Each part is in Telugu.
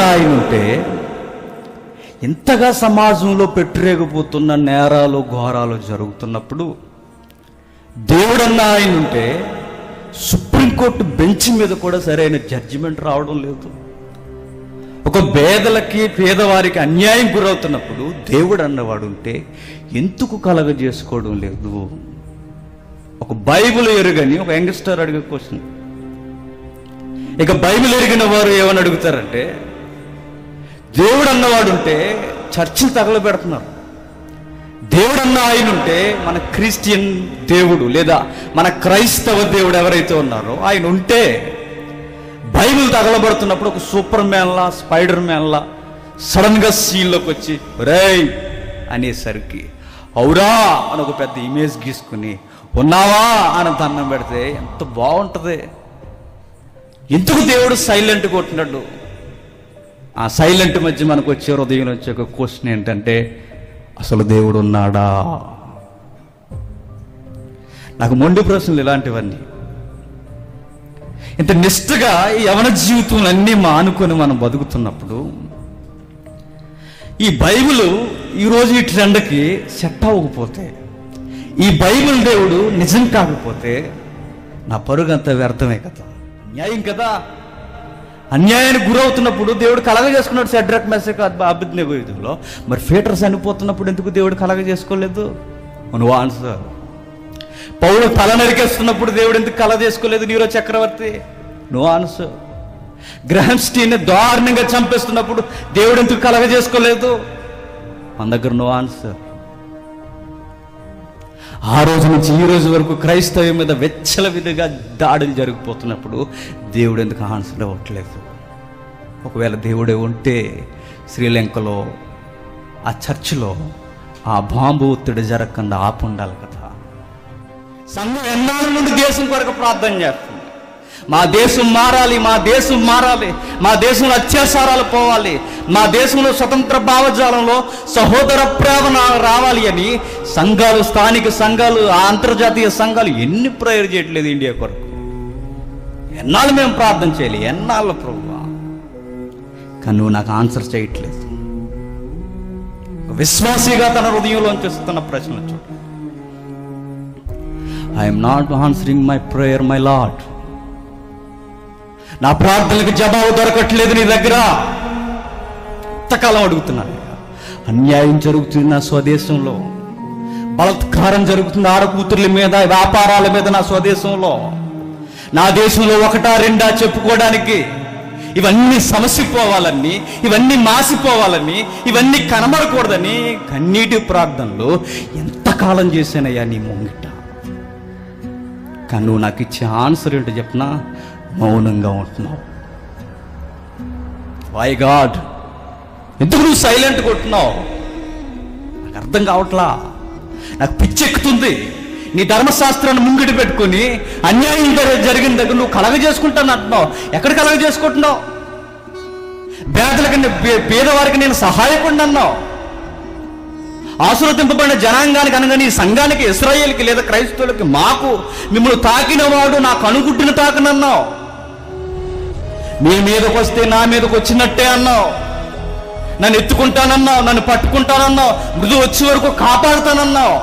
ఆయన ఉంటే ఇంతగా సమాజంలో పెట్టిరేగిపోతున్న నేరాలు ఘోరాలు జరుగుతున్నప్పుడు దేవుడన్న ఆయన ఉంటే సుప్రీంకోర్టు బెంచ్ మీద కూడా సరైన జడ్జిమెంట్ రావడం లేదు ఒక పేదలకి పేదవారికి అన్యాయం గురవుతున్నప్పుడు దేవుడు అన్నవాడు ఉంటే ఎందుకు కలగ చేసుకోవడం లేదు ఒక బైబిల్ ఎరుగని ఒక యంగ్స్టర్ అడిగే క్వశ్చన్ ఇక బైబిల్ ఎరిగిన వారు ఏమని అడుగుతారంటే దేవుడు అన్నవాడు ఉంటే చర్చిలు తగలబెడుతున్నారు దేవుడు అన్న ఆయన ఉంటే మన క్రిస్టియన్ దేవుడు లేదా మన క్రైస్తవ దేవుడు ఎవరైతే ఉన్నారో ఆయన ఉంటే బైబిల్ తగలబడుతున్నప్పుడు ఒక సూపర్ మ్యాన్లా స్పైడర్ మ్యాన్లా సడన్గా సీన్లోకి వచ్చి రేయ్ అనేసరికి అవురా అని ఒక పెద్ద ఇమేజ్ గీసుకుని ఉన్నావా అని దండం పెడితే ఎంత బాగుంటుంది ఎందుకు దేవుడు సైలెంట్ కొట్టినట్టు ఆ సైలెంట్ మధ్య మనకు వచ్చే హృదయం వచ్చే ఒక క్వశ్చన్ ఏంటంటే అసలు దేవుడు ఉన్నాడా నాకు మొండి ప్రశ్నలు ఇలాంటివన్నీ ఇంత నిష్ఠగా ఈ యవన జీవితం అన్నీ మానుకొని మనం బతుకుతున్నప్పుడు ఈ బైబిల్ ఈరోజు ఈ ట్రెండ్కి సెట్ అవ్వకపోతే ఈ బైబిల్ దేవుడు నిజం కాకపోతే నా పరుగు అంత వ్యర్థమే కదా అన్యాయం కదా అన్యాయానికి గురవుతున్నప్పుడు దేవుడు కలగ చేసుకున్నాడు సెడ్రక్ మెస్సెక్ అభిజ్ఞ యుద్ధంలో మరి ఫీటర్స్ చనిపోతున్నప్పుడు ఎందుకు దేవుడు కలగ చేసుకోలేదు నువ్వు ఆన్సర్ పౌరు తల నరికేస్తున్నప్పుడు దేవుడు ఎందుకు కల చేసుకోలేదు నీరో చక్రవర్తి నువ్వు ఆన్సర్ గ్రహం స్టీన్ దారుణంగా చంపేస్తున్నప్పుడు దేవుడు ఎందుకు కలగ చేసుకోలేదు మన దగ్గర నో ఆన్సర్ ఆ రోజు నుంచి ఈ రోజు వరకు క్రైస్తవం మీద వెచ్చల విధిగా దాడులు జరిగిపోతున్నప్పుడు దేవుడు ఎందుకు ఆన్సర్ ఇవ్వట్లేదు ఒకవేళ దేవుడే ఉంటే శ్రీలంకలో ఆ చర్చిలో ఆ బాంబు ఒత్తిడి జరగకుండా ఆపు ఉండాలి కదా సంఘం ఎన్నాళ్ళ నుండి దేశం కొరకు ప్రార్థన చేస్తుంది మా దేశం మారాలి మా దేశం మారాలి మా దేశంలో అత్యాచారాలు పోవాలి మా దేశంలో స్వతంత్ర భావజాలంలో సహోదర ప్రేమ రావాలి అని సంఘాలు స్థానిక సంఘాలు ఆ అంతర్జాతీయ సంఘాలు ఎన్ని ప్రేయర్ చేయట్లేదు ఇండియా కొరకు ఎన్నాళ్ళు మేము ప్రార్థన చేయాలి ఎన్నాళ్ళు ప్రభు కానీ నువ్వు నాకు ఆన్సర్ చేయట్లేదు ఒక విశ్వాసిగా తన హృదయంలోంచి వస్తున్న ప్రశ్నలు చూడు I'm not answering my prayer my Lord నా ప్రార్థనలకు జవాబు దొరకట్లేదు నీ దగ్గర ఎంతకాలం అడుగుతున్నాను అన్యాయం జరుగుతుంది నా స్వదేశంలో బలత్కారం జరుగుతుంది ఆడకూతుర్ల మీద వ్యాపారాల మీద నా స్వదేశంలో నా దేశంలో ఒకటా రెండా చెప్పుకోవడానికి ఇవన్నీ సమసిపోవాలని ఇవన్నీ మాసిపోవాలని ఇవన్నీ కనబడకూడదని కన్నీటి ప్రార్థనలు ఎంతకాలం చేశానయ్యా నీ ముంగిట కానీ నువ్వు నాకు ఇచ్చే ఆన్సర్ ఏంటో చెప్పినా మౌనంగా ఉంటున్నావు వై గాడ్ ఎందుకు నువ్వు సైలెంట్ కొట్టున్నావు నాకు అర్థం కావట్లా నాకు పిచ్చెక్కుతుంది నీ ధర్మశాస్త్రాన్ని ముంగిటి పెట్టుకుని అన్యాయం జరి- జరిగిన దగ్గర నువ్వు కలగ చేసుకుంటాను అంటున్నావు ఎక్కడ కలగ చేసుకుంటున్నావు పేదలకి నే- పే- పేదవారికి నేను సహాయకుండా అన్నావు ఆశీర్వదింపబడిన జనాంగానికి అనగా నీ సంఘానికి ఇస్రాయేల్కి లేదా క్రైస్తవులకి మాకు మిమ్మల్ని తాకిన వాడు నా కనుగుడ్డును తాకనన్నావు నీ మీదకి వస్తే నా మీదకి వచ్చినట్టే అన్నావు నన్ను ఎత్తుకుంటానన్నావు నన్ను పట్టుకుంటానన్నావు మృదు వచ్చే వరకు కాపాడుతానన్నావు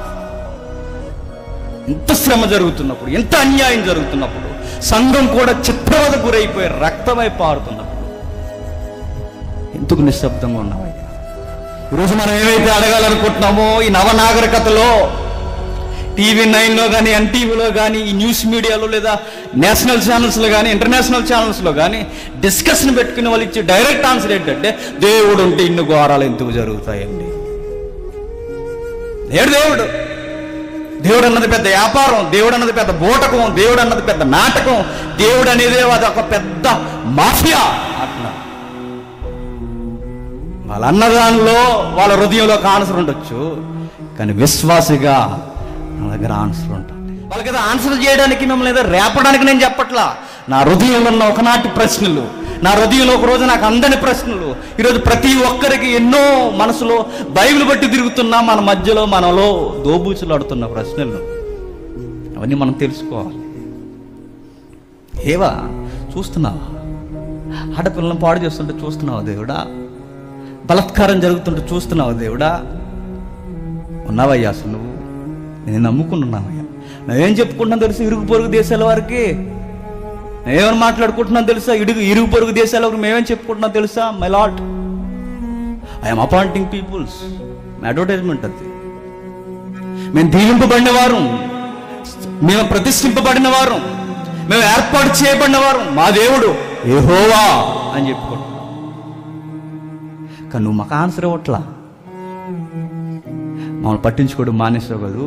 ఎంత శ్రమ జరుగుతున్నప్పుడు ఎంత అన్యాయం జరుగుతున్నప్పుడు సంఘం కూడా చిత్రవద గురైపోయి రక్తమై పారుతున్నప్పుడు ఎందుకు నిశ్శబ్దంగా ఉన్నావయ్యా ఈరోజు మనం ఏమైతే అడగాలనుకుంటున్నామో ఈ నవనాగరికతలో టీవీ నైన్లో కానీ ఎన్టీవీలో కానీ ఈ న్యూస్ మీడియాలో లేదా నేషనల్ ఛానల్స్లో కానీ ఇంటర్నేషనల్ ఛానల్స్లో కానీ డిస్కషన్ పెట్టుకునే వాళ్ళు ఇచ్చే డైరెక్ట్ ఆన్సర్ ఏంటంటే దేవుడు ఉంటే ఇన్ని ఘోరాలు ఎందుకు జరుగుతాయండి దేవుడు దేవుడు దేవుడు అన్నది పెద్ద వ్యాపారం దేవుడు అన్నది పెద్ద బూటకం దేవుడు అన్నది పెద్ద నాటకం దేవుడు అనేది అది ఒక పెద్ద మాఫియా అట్లా వాళ్ళ అన్నదానిలో వాళ్ళ హృదయంలో ఒక ఆన్సర్ ఉండొచ్చు కానీ విశ్వాసిగా నా దగ్గర ఆన్సర్ ఉంటుంది వాళ్ళకి ఏదో ఆన్సర్ చేయడానికి మిమ్మల్ని ఏదో రేపడానికి నేను చెప్పట్లా నా హృదయంలో ఉన్న ఒకనాటి ప్రశ్నలు నా హృదయంలో ఒక రోజు నాకు అందని ప్రశ్నలు ఈరోజు ప్రతి ఒక్కరికి ఎన్నో మనసులో బైబిల్ బట్టి తిరుగుతున్నా మన మధ్యలో మనలో దోబూచులాడుతున్న ప్రశ్నలు అవన్నీ మనం తెలుసుకోవాలి ఏవా చూస్తున్నావా ఆడపిల్లలను పాడు చేస్తుంటే చూస్తున్నావు దేవుడా బలత్కారం జరుగుతుంటే చూస్తున్నావు దేవుడా ఉన్నావయ్యా అసలు నువ్వు నేను నమ్ముకున్నావయ్యా నువ్వేం చెప్పుకుంటున్నావు తెలుసు ఇరుగు పొరుగు దేశాల వారికి మేమేమని మాట్లాడుకుంటున్నాం తెలుసా ఇరుగు ఇరుగు పొరుగు దేశాల వారికి మేమేం చెప్పుకుంటున్నాం తెలుసా my Lord I'm appointing peoples advertisement అది మేము దీవింపబడిన వారు మేము ప్రతిష్ఠింపబడిన వారు మేము ఏర్పాటు చేయబడిన వారు మా దేవుడు ఏహోవా అని చెప్పుకుంటున్నాం కానీ నువ్వు మాకు ఆన్సర్ ఇవ్వట్లా మమ్మల్ని పట్టించుకోవడం మానేసావు కదూ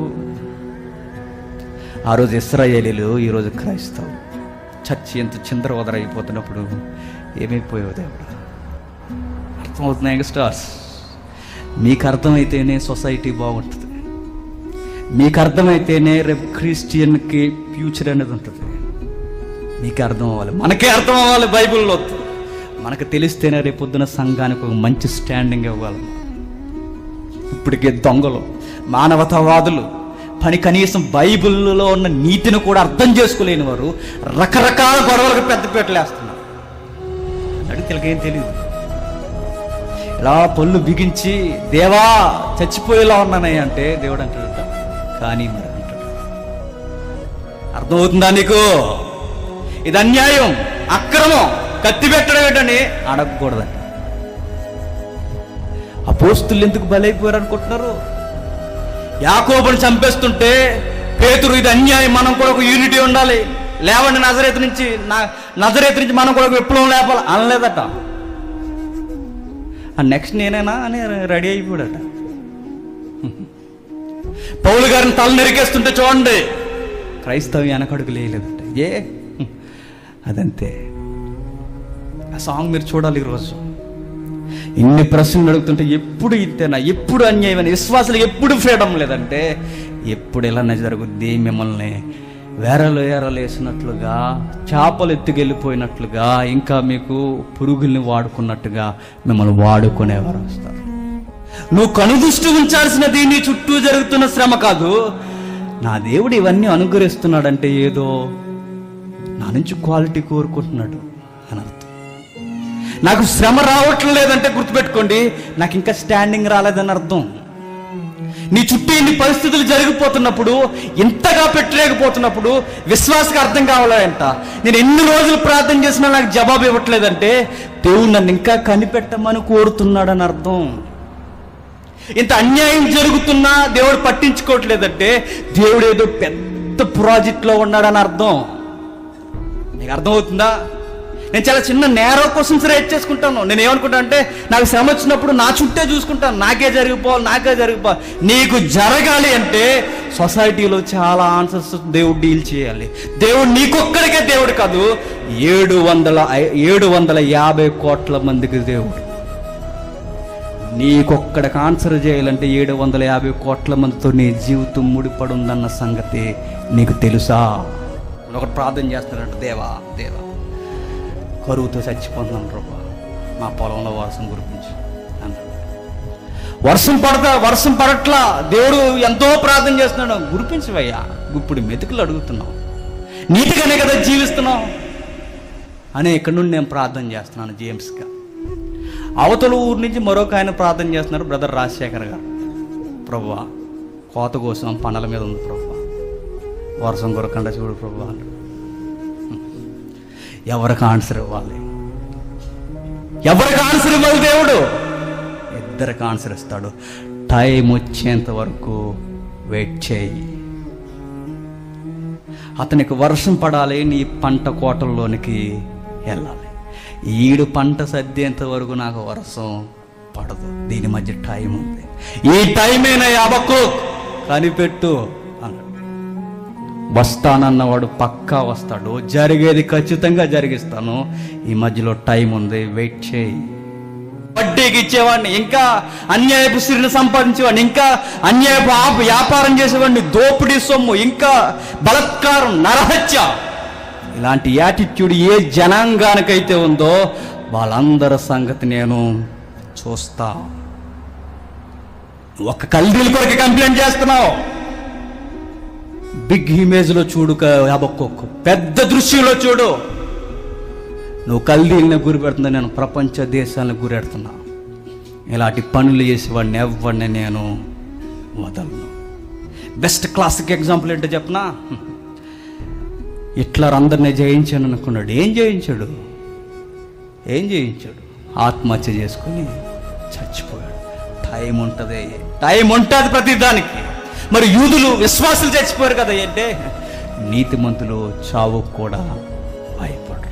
ఆ రోజు ఇస్రాయేలీలు ఈరోజు క్రైస్తవు చర్చి ఎంత చిందర వదరైపోతున్నప్పుడు ఏమైపోయావు దేవుడు అర్థమవుతుంది యంగ్స్టర్స్ మీకు అర్థమైతేనే సొసైటీ బాగుంటుంది మీకు అర్థమైతేనే రేపు క్రిస్టియన్కి ఫ్యూచర్ అనేది ఉంటుంది మీకు అర్థం అవ్వాలి మనకే అర్థం అవ్వాలి బైబిల్లో మనకు తెలిస్తేనే రేపు పొద్దున సంఘానికి ఒక మంచి స్టాండింగ్ ఇవ్వగలం ఇప్పటికే దొంగలు మానవతావాదులు పని కనీసం బైబిల్లో ఉన్న నీతిని కూడా అర్థం చేసుకోలేని వారు రకరకాల గొడవలకు పెద్దపీటలు వేస్తున్నారు అడిగితే వీళ్ళకేం తెలియదు ఇలా పళ్ళు బిగించి దేవా చచ్చిపోయేలా ఉన్నానయ్య అంటే దేవుడు అంటాడట కానీ మరి అంటాడు అర్థమవుతుందా నీకు ఇది అన్యాయం అక్రమం కత్తి పెట్టడం ఏంటని అడగకూడదంట ఆ పోస్తులు ఎందుకు బలైపోయారు అనుకుంటున్నారు యాకోబుని చంపేస్తుంటే పేతురు ఇది అన్యాయం మనం కూడా ఒక యూనిటీ ఉండాలి లేవండి నజరేతు నుంచి నా నజరేతు నుంచి మనం కూడా ఒక విప్లవం లేపాలి అనలేదట ఆ నెక్స్ట్ నేనేనా అని రెడీ అయిపోయాడట పౌలు గారిని తల నరికేస్తుంటే చూడండి క్రైస్తవం వెనకడుగు లేదట ఏ అదంతే ఆ సాంగ్ మీరు చూడాలి ఈరోజు ఇన్ని ప్రశ్నలు అడుగుతుంటే ఎప్పుడు ఇంతేనా ఎప్పుడు అన్యాయమైన విశ్వాసాలు ఎప్పుడు ఫ్రీడమ్ లేదంటే ఎప్పుడు ఇలానే జరుగుద్ది మిమ్మల్ని వేరలు ఏరలు వేసినట్లుగా చేపలు ఎత్తుకెళ్ళిపోయినట్లుగా ఇంకా మీకు పురుగుల్ని వాడుకున్నట్టుగా మిమ్మల్ని వాడుకునేవారు వస్తారు నువ్వు కనుదృష్టి ఉంచాల్సినది నీ చుట్టూ జరుగుతున్న శ్రమ కాదు నా దేవుడు ఇవన్నీ అనుగ్రహిస్తున్నాడంటే ఏదో నా నుంచి క్వాలిటీ కోరుకుంటున్నాడు అని అర్థం నాకు శ్రమ రావట్లేదంటే గుర్తుపెట్టుకోండి నాకు ఇంకా స్టాండింగ్ రాలేదని అర్థం నీ చుట్టూ ఇన్ని పరిస్థితులు జరిగిపోతున్నప్పుడు ఇంతగా పెట్టలేకపోతున్నప్పుడు విశ్వాసకి అర్థం కావాలంట నేను ఎన్ని రోజులు ప్రార్థన చేసినా నాకు జవాబు ఇవ్వట్లేదంటే దేవుడు నన్ను ఇంకా కనిపెట్టమని కోరుతున్నాడని అర్థం ఇంత అన్యాయం జరుగుతున్నా దేవుడు పట్టించుకోవట్లేదంటే దేవుడు ఏదో పెద్ద ప్రాజెక్ట్లో ఉన్నాడని అర్థం నీకు అర్థమవుతుందా నేను చాలా చిన్న నేరో క్వశ్చన్స్ రేట్ చేసుకుంటాను నేను ఏమనుకుంటా అంటే నాకు శ్రమ వచ్చినప్పుడు నా చుట్టే చూసుకుంటాను నాకే జరిగిపోవాలి నాకే జరిగిపోవాలి నీకు జరగాలి అంటే సొసైటీలో చాలా ఆన్సర్స్ దేవుడు డీల్ చేయాలి దేవుడు నీకొక్కడికే దేవుడు కాదు ఏడు వందల ఐ- ఏడు వందల యాభై కోట్ల మందికి దేవుడు నీకొక్కడికి ఆన్సర్ చేయాలంటే ఏడు వందల యాభై కోట్ల మందితో నీ జీవితం ముడిపడి ఉందన్న సంగతి నీకు తెలుసా ఒకటి ప్రార్థన చేస్తానంట దేవా దేవా కరువుతో చచ్చిపోతున్నాను ప్రభా మా పొలంలో వర్షం కురిపించు అన్నాడు వర్షం పడతా వర్షం పడట్లా దేవుడు ఎంతో ప్రార్థన చేస్తున్నాడు గురిపించవయ్యా ఇప్పుడు మెతుకులు అడుగుతున్నావు నీటిగానే కదా జీవిస్తున్నావు అని ఇక్కడ నుండి నేను ప్రార్థన చేస్తున్నాను జేమ్స్గా అవతల ఊరు నుంచి మరొక ఆయన ప్రార్థన చేస్తున్నారు బ్రదర్ రాజశేఖర్ గారు ప్రభువా కోత కోసం పండల మీద ఉంది ప్రభువా వర్షం కొరకుండా చూడు ప్రభువా అన్నాడు ఎవరికి ఆన్సర్ ఇవ్వాలి ఎవరికి ఆన్సర్ ఇవ్వాలి దేవుడు ఇద్దరికి ఆన్సర్ ఇస్తాడు టైం వచ్చేంత వరకు వెయిట్ చేయి అతనికి వర్షం పడాలి నీ పంట కోటల్లోనికి వెళ్ళాలి ఈడు పంట సర్దేంత వరకు నాకు వర్షం పడదు దీని మధ్య టైం ఉంది ఈ టైమేనా యాబక్కు కనిపెట్టు అన్నాడు వస్తానన్నవాడు పక్కా వస్తాడు జరిగేది ఖచ్చితంగా జరిగిస్తాను ఈ మధ్యలో టైం ఉంది వెయిట్ చేయి వడ్డీకి ఇచ్చేవాడిని ఇంకా అన్యాయపు సిరిని సంపాదించేవాడిని ఇంకా అన్యాయపు ఆప వ్యాపారం చేసేవాడిని దోపిడీ సొమ్ము ఇంకా బలత్కారం నరహత్య ఇలాంటి యాటిట్యూడ్ ఏ జనాంగానికైతే ఉందో వాళ్ళందరి సంగతి నేను చూస్తా ఒక కల్దీల కొరకు కంప్లైంట్ చేస్తున్నావు బిగ్ ఇమేజ్లో చూడు యాబక్కొక్కు పెద్ద దృశ్యంలో చూడు నువ్వు కల్దీల్ని గురి పెడుతున్నా నేను ప్రపంచ దేశాలను గురెడుతున్నా ఇలాంటి పనులు చేసేవాడిని ఎవరిని నేను వదలను బెస్ట్ క్లాసిక్ ఎగ్జాంపుల్ ఏంటో చెప్పనా హిట్లర్ అందరినీ జయించాను అనుకున్నాడు ఏం జయించాడు ఏం జయించాడు ఆత్మహత్య చేసుకుని చచ్చిపోయాడు టైం ఉంటుంది టైం ఉంటుంది ప్రతి దానికి మరి యూదులు విశ్వాసులు చచ్చిపోయారు కదా అంటే నీతిమంతులు చావుకు కూడా భయపడరు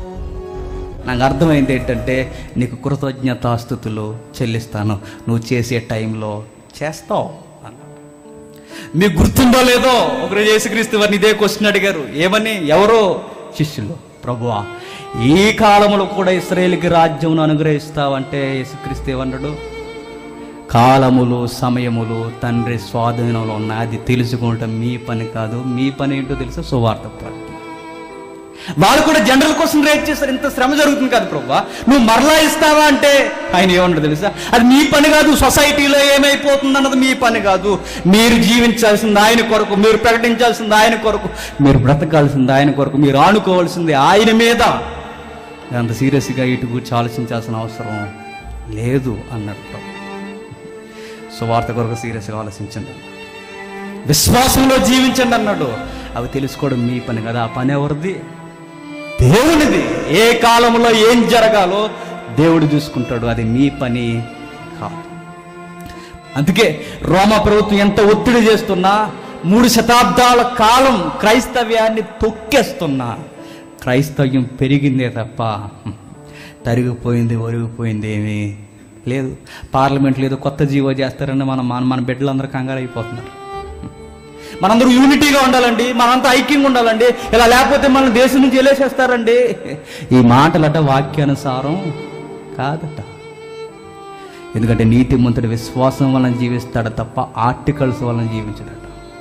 నాకు అర్థమైంది ఏంటంటే నీకు కృతజ్ఞతాస్థుతులు చెల్లిస్తాను నువ్వు చేసే టైంలో చేస్తావు అన్నాడు మీకు గుర్తుందో లేదో ఒకరు యేసుక్రీస్తు వారిని ఇదే క్వశ్చన్ అడిగారు ఏమని ఎవరో శిష్యులు ప్రభువా ఈ కాలంలో కూడా ఇస్రాయేల్కి రాజ్యం అనుగ్రహిస్తావంటే యేసుక్రీస్తు ఏమన్నాడు కాలములు సమయములు తండ్రి స్వాధీనంలో ఉన్నాయి అది తెలుసుకోవటం మీ పని కాదు మీ పని ఏంటో తెలుసా సువార్త ప్రకటన వాళ్ళు కూడా జనరల్ క్వశ్చన్ రేట్ చేస్తారు ఇంత శ్రమ జరుగుతుంది కాదు ప్రభా నువ్వు మరలా ఇస్తావా అంటే ఆయన ఏమన్నాడు తెలుసా అది మీ పని కాదు సొసైటీలో ఏమైపోతుంది అన్నది మీ పని కాదు మీరు జీవించాల్సింది ఆయన కొరకు మీరు ప్రకటించాల్సింది ఆయన కొరకు మీరు బ్రతకాల్సింది ఆయన కొరకు మీరు ఆనుకోవాల్సింది ఆయన మీద అంత సీరియస్గా ఇటు గురించి ఆలోచించాల్సిన అవసరం లేదు అన్నాడు ప్రభు సువార్త కొరకు సీరియస్గా ఆలోచించండి అన్నాడు. విశ్వాసంలో జీవించండి అన్నాడు అవి తెలుసుకోవడం మీ పని కదా ఆ పని ఎవరిది దేవునిది ఏ కాలంలో ఏం జరగాలో దేవుడు చూసుకుంటాడు అది మీ పని కాదు అందుకే రోమా ప్రభుత్వం ఎంత ఒత్తిడి చేస్తున్నా మూడు శతాబ్దాల కాలం క్రైస్తవ్యాన్ని తొక్కేస్తున్నా క్రైస్తవ్యం పెరిగిందే తప్ప తరిగిపోయింది ఒరిగిపోయింది ఏమీ లేదు పార్లమెంట్లో ఏదో కొత్త జీవో చేస్తారని మన మన మన బిడ్డలందరూ కంగారు అయిపోతున్నారు మనందరూ యూనిటీగా ఉండాలండి మనంతా ఐక్యంగా ఉండాలండి ఇలా లేకపోతే మన దేశం నుంచి వెళ్ళేసేస్తారండి ఈ మాటలట వాక్యానుసారం కాదట ఎందుకంటే నీతిమంతుడు విశ్వాసం వలన జీవిస్తాడు తప్ప ఆర్టికల్స్ వలన జీవించడట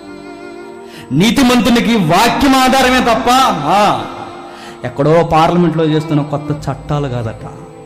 నీతిమంతునికి వాక్యం ఆధారమే తప్ప ఆ, ఎక్కడో పార్లమెంట్లో చేస్తున్న కొత్త చట్టాలు కాదట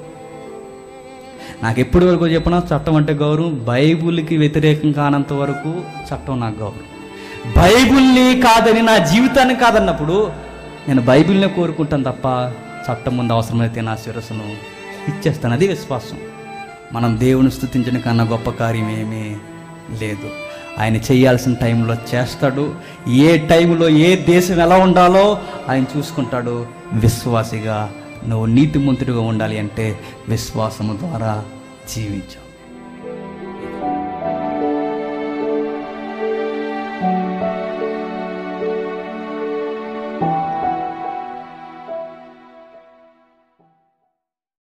నాకు ఎప్పటి వరకు చెప్పినా చట్టం అంటే గౌరవం బైబుల్కి వ్యతిరేకం కానంత వరకు చట్టం నాకు గౌరవం బైబుల్ని కాదని నా జీవితాన్ని కాదన్నప్పుడు నేను బైబిల్ని కోరుకుంటాను తప్ప చట్టం ముందు అవసరమైతే నా శిరస్సును ఇచ్చేస్తాను అది విశ్వాసం మనం దేవుని స్థుతించిన కన్నా గొప్ప కార్యం ఏమీ లేదు ఆయన చేయాల్సిన టైంలో చేస్తాడు ఏ టైంలో ఏ దేశం ఎలా ఉండాలో ఆయన చూసుకుంటాడు విశ్వాసిగా నువ్వు నీతిమంతుడిగా ఉండాలి అంటే విశ్వాసము ద్వారా జీవించావు